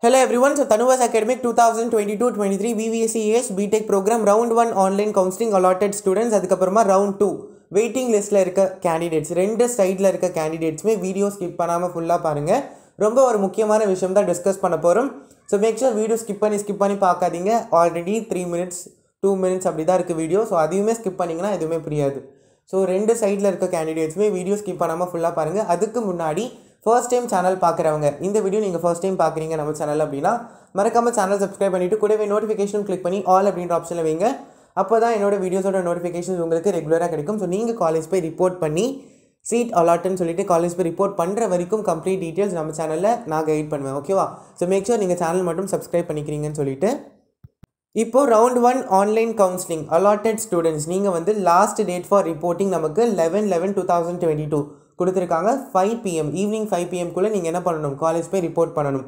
Hello everyone, so Tanuvas Academic 2022-23 BVSCES BTech program round 1 online counseling allotted students அதுக்கப்புறமா round 2 waiting லிஸ்ட்டில் இருக்க candidates ரெண்டு சைடில் இருக்க கேண்டிடேட்ஸுமே வீடியோ ஸ்கிப் பண்ணாமல் ஃபுல்லாக பாருங்கள் ரொம்ப ஒரு முக்கியமான விஷயம் தான் டிஸ்கஸ் பண்ண போகிறோம் so make sure video skip பண்ணி ஸ்கிப் பண்ணி பார்க்காதீங்க already three minutes two minutes அப்படி தான் இருக்குது வீடியோ ஸோ அதையுமே ஸ்கிப் பண்ணிங்கன்னா எதுவுமே புரியாது ஸோ ரெண்டு சைடில் இருக்க கேண்டிடேட்ஸுமே வீடியோ ஸ்கிப் பண்ணாமல் ஃபுல்லாக பாருங்கள் அதுக்கு முன்னாடி ஃபர்ஸ்ட் டைம் சேனல் பார்க்குறவங்க இந்த வீடியோ நீங்கள் ஃபர்ஸ்ட் டைம் பார்க்குறீங்க நம்ம சேனல் அப்படின்னா மறக்காமல் சேனல் சப்ஸ்கிரைப் பண்ணிவிட்டு கூடவே நோட்டிஃபிகேஷன் கிளிக் பண்ணி ஆல் அப்படின்ற ஆப்ஷனில் வைங்க அப்போ தான் என்னோட வீடியோஸோட நோட்டிஃபிகேஷன்ஸ் உங்களுக்கு ரெகுலராக கிடைக்கும் ஸோ நீங்கள் காலேஜ் போய் ரிப்போர்ட் பண்ணி சீட் அலாட்னு சொல்லிட்டு காலேஜ் போய் ரிப்போர்ட் பண்ணுற வரைக்கும் கம்ப்ளீட் டீட்டெயில்ஸ் நம்ம சேனலில் நான் கைட் பண்ணுவேன் ஓகேவா ஸோ மேக் ஷூர் நீங்கள் சேனல் மட்டும் சப்ஸ்கிரைப் பண்ணிக்கிறீங்கன்னு சொல்லிட்டு இப்போ round one online counselling allotted students நீங்கள் வந்து லாஸ்ட் டேட் ஃபார் ரிப்போர்ட்டிங் நமக்கு eleven eleven two thousand twenty two கொடுத்துருக்காங்க ஃபைவ் பிஎம் ஈவினிங் ஃபைவ் பிஎம்குள்ளே நீங்கள் என்ன பண்ணணும் காலேஜ் போய் ரிப்போர்ட் பண்ணணும்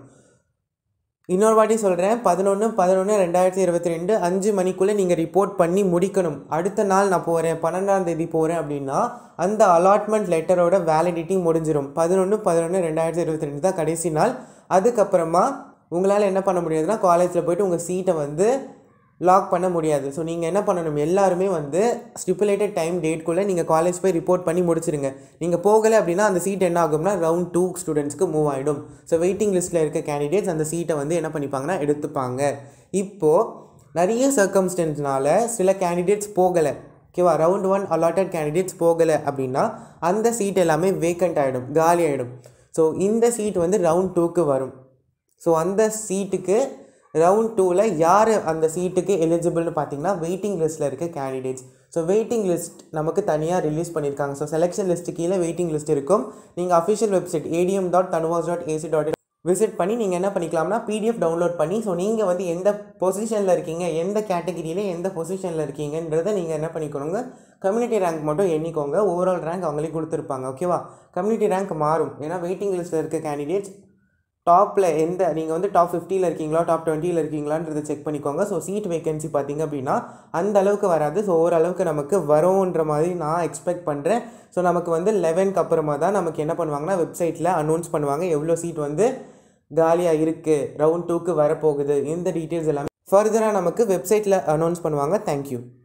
இன்னொரு வாட்டி சொல்கிறேன் பதினொன்று பதினொன்று ரெண்டாயிரத்தி இருபத்தி ரெண்டு அஞ்சு மணிக்குள்ளே நீங்கள் ரிப்போர்ட் பண்ணி முடிக்கணும் அடுத்த நாள் நான் போகிறேன் பன்னெண்டாம் தேதி போகிறேன் அப்படின்னா அந்த அலாட்மெண்ட் லெட்டரோட வேலிடிட்டி முடிஞ்சிடும் பதினொன்று பதினொன்று ரெண்டாயிரத்தி இருபத்தி ரெண்டு தான் கடைசி நாள் அதுக்கப்புறமா உங்களால் என்ன பண்ண முடியாதுன்னா காலேஜில் போயிட்டு உங்கள் சீட்டை வந்து லாக் பண்ண முடியாது ஸோ நீங்கள் என்ன பண்ணணும் எல்லாருமே வந்து ஸ்டிப்புலேட்டட் டைம் டேட்குள்ளே நீங்கள் காலேஜ் போய் ரிப்போர்ட் பண்ணி முடிச்சிருங்க நீங்கள் போகலை அப்படின்னா அந்த சீட் என்ன ஆகும்னா ரவுண்ட் டூ ஸ்டூடெண்ட்ஸ்க்கு மூவ் ஆகிடும் ஸோ வெயிட்டிங் லிஸ்ட்டில் இருக்க கேண்டிடேட்ஸ் அந்த சீட்டை வந்து என்ன பண்ணிப்பாங்கன்னா எடுத்துப்பாங்க இப்போது நிறைய சர்க்கம்ஸ்டன்ஸ்னால சில கேண்டிடேட்ஸ் போகலை ஓகேவா ரவுண்ட் ஒன் அலாட்டட் கேண்டிடேட்ஸ் போகலை அப்படின்னா அந்த சீட் எல்லாமே வேக்கண்ட் ஆகிடும் காலி ஆகிடும் ஸோ இந்த சீட் வந்து ரவுண்ட் டூக்கு வரும் ஸோ அந்த சீட்டுக்கு ரவுண்ட் டூவில் யார் அந்த சீட்டுக்கு எலிஜிபிள்னு பார்த்தீங்கன்னா வெயிட்டிங் லிஸ்ட்டில் இருக்க கேண்டிடேட்ஸ் ஸோ வெயிட்டிங் லிஸ்ட் நமக்கு தனியாக ரிலீஸ் பண்ணியிருக்காங்க ஸோ செலெக்ஷன் லிஸ்ட்டு கீழே வெயிட்டிங் லிஸ்ட் இருக்கும் நீங்கள் official website ADM dot Tanuvas dot AC dot visit பண்ணி நீங்கள் என்ன பண்ணிக்கலாம்னா பிடிஎஃப் டவுன்லோட் பண்ணி ஸோ நீங்கள் வந்து எந்த பொசிஷனில் இருக்கீங்க எந்த கேட்டகிரியில் எந்த பொசிஷனில் இருக்கீங்கன்றதை நீங்கள் என்ன பண்ணிக்கணுங்க கம்யூனிட்டி ரேங்க் மட்டும் எண்ணிக்கோங்க ஓவரால் ரேங்க் அவங்களே கொடுத்துருப்பாங்க ஓகேவா கம்யூனிட்டி ரேங்க் மாறும் ஏன்னா வெயிட்டிங் லிஸ்ட்டில் இருக்க கேண்டிடேட்ஸ் டாப்பில் எந்த நீங்கள் வந்து டாப் ஃபிஃப்டியில் இருக்கீங்களா டாப் டுவெண்ட்டியில் இருக்கீங்களான்றதை செக் பண்ணிக்கோங்க ஸோ சீட் வேகன்சி பார்த்தீங்க அப்படின்னா அந்த அளவுக்கு வராது ஸோ ஓரளவுக்கு நமக்கு வரும்ன்ற மாதிரி நான் எக்ஸ்பெக்ட் பண்ணுறேன் ஸோ நமக்கு வந்து லெவன்க்கு அப்புறமா தான் நமக்கு என்ன பண்ணுவாங்கன்னா வெப்சைட்டில் அனௌன்ஸ் பண்ணுவாங்க எவ்வளோ சீட் வந்து காலியாக இருக்குது ரவுண்ட் டூக்கு வரப்போகுது இந்த டீட்டெயில்ஸ் எல்லாமே ஃபர்தராக நமக்கு வெப்சைட்டில் அனௌன்ஸ் பண்ணுவாங்க தேங்க்யூ